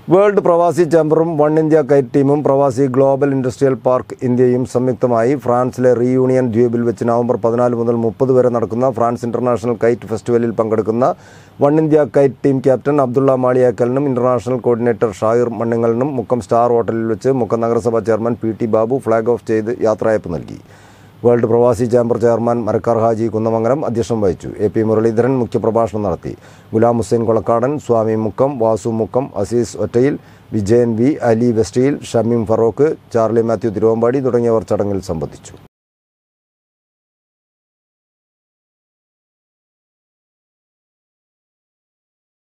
world പ്രവാസി ചേംബറും one India KITE ടീമും പ്രവാസി ഗ്ലോബൽ ഇൻഡസ്ട്രിയൽ പാർക്ക് ഇന്ത്യയും സംയുക്തമായി ഫ്രാൻസിലെ റീയൂണിയൻ ദ്വീപിൽ വെച്ച് നവംബർ പതിനാല് മുതൽ മുപ്പത് വരെ നടക്കുന്ന ഫ്രാൻസ് ഇന്റർനാഷണൽ കൈറ്റ് ഫെസ്റ്റിവലിൽ പങ്കെടുക്കുന്ന one India kite team captain Abdulla മാളിയാക്കലിനും ഇന്റർനാഷണൽ കോർഡിനേറ്റർ ഷാഹിർ മണ്ണിങ്ങലിനും മുക്കം സ്റ്റാർ ഹോട്ടലിൽ വെച്ച് മുക്കം നഗരസഭാ chairman P T Babu flag off ചെയ്ത് യാത്രയയപ്പ് നൽകി വേൾഡ് പ്രവാസി ചേംബർ ചെയർമാൻ മരക്കാർ ഹാജി കുന്നമംഗലം അധ്യക്ഷം വഹിച്ചു എ പി മുരളീധരൻ മുഖ്യപ്രഭാഷണം നടത്തി Ghulam Hussain Kolakkadan Swami Mukkam Vasu Mukkam Aziz Ottayil Vijayan V Ali Vestiyil Shameem Farook Charlie Mathew Thiruvambady തുടങ്ങിയവർ ചടങ്ങിൽ സംബന്ധിച്ചു